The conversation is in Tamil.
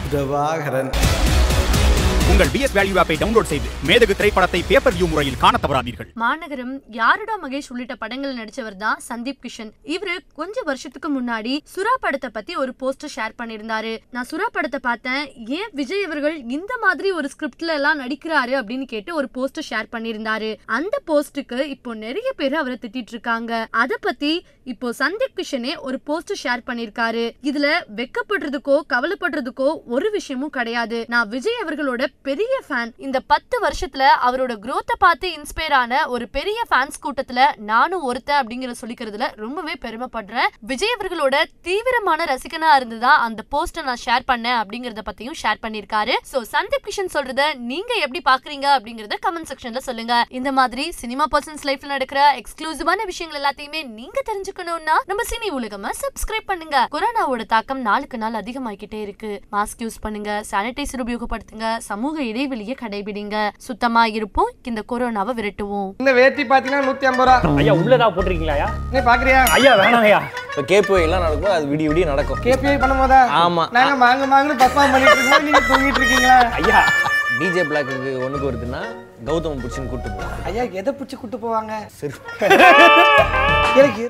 பிரபாகரன் உங்கள் பிஎஸ் வேல்யூ ஆப்பை டவுன்லோட் செய்து மேதகு திரைப்படத்தை பேப்பர் வியூ முறையில் காண தவறாதீர்கள் மாநகரம் யாருடா மகேஷ் உள்ளிட்ட படங்கள் நடிச்சவர் தான் சந்தீப் கிஷன் இவரு கொஞ்ச வருஷத்துக்கு முன்னாடி சுறா படத்தை பத்தி ஒரு போஸ்டர் ஷேர் பண்ணியிருந்தாரு நான் சுறா படத்தை பார்த்தேன் ஏன் விஜய் அவர்கள் இந்த மாதிரி ஒரு ஸ்கிரிப்ட்ல எல்லாம் நடிக்கிறாரு அப்படின்னு கேட்டு ஒரு போஸ்டர் ஷேர் பண்ணியிருந்தாரு அந்த போஸ்டுக்கு இப்போ நிறைய பேர் அவரை திட்டிட்டு இருக்காங்க அத பத்தி இப்போ சந்தீப் கிஷனே ஒரு போஸ்டர் ஷேர் பண்ணியிருக்காரு இதுல வெக்கப்படுறதுக்கோ கவலைப்படுறதுக்கோ ஒரு விஷயமும் கிடையாது நான் விஜய் அவர்களோட பெரிய ஃபேன் இந்த பத்து வருஷத்துல அவரோட growth-அ பார்த்து இன்ஸ்பயர் ஆன ஒரு பெரிய ஃபேன்ஸ் கூட்டத்துல நானும் ஒருத்தன் அப்படிங்கிற சொல்லிக்கிறதுல ரொம்பவே பெருமைப்படுறேன் விஜய் அவர்களோட தீவிரமான ரசிகனா இருந்துதான் அந்த போஸ்டை நான் ஷேர் பண்ணேன் அப்படிங்கறத பத்தியும் ஷேர் பண்ணிருக்காரு சோ சந்தீப் கிஷன் சொல்றத நீங்க எப்படி பாக்குறீங்க அப்படிங்கறத கமெண்ட் செக்ஷன்ல சொல்லுங்க இந்த மாதிரி சினிமா பர்சன்ஸ் லைஃப்ல நடக்கிற எக்ஸ்க்ளூசிவான விஷயங்கள் எல்லாத்தையுமே நீங்க தெரிஞ்சுக்கணும்னா நம்ம சினி உலகமா சப்ஸ்கிரைப் பண்ணுங்க கொரோனாவோட தாக்கம் நாளுக்கு நாள் அதிகமாகிக்கிட்டே இருக்கு மாஸ்க் யூஸ் பண்ணுங்க சானிடைசர் உபயோகப்படுத்துங்க சமூக இடைவெளியை கடைபிடிங்க சுத்தமா இருப்போம் இந்த கொரோனாவை விரட்டுவோம் இந்த வேட்டி பாத்தீங்கன்னா நூத்தி ஐம்பது ரூபா ஐயா உள்ளதா போட்டிருக்கீங்களா நீ பாக்குறியா ஐயா வேணாம் ஐயா இப்போ கேப்வே எல்லாம் நடக்கும் அது விடிய விடிய நடக்கும் கேபிஐ பண்ணும் போதா ஆமா. நாங்க மாங்க மாங்கன்னு பர்ஃபார்ம் பண்ணிட்டு இருக்கோம் நீங்க தூங்கிட்டு இருக்கீங்களா ஐயா டிஜே பிளாக்கு ஒண்ணுக்கு வருதுன்னா கௌதம் பிடிச்சின்னு கூட்டு போவோம் ஐயா எதை பிடிச்சி கூட்டு போவாங்க சரி எனக்கு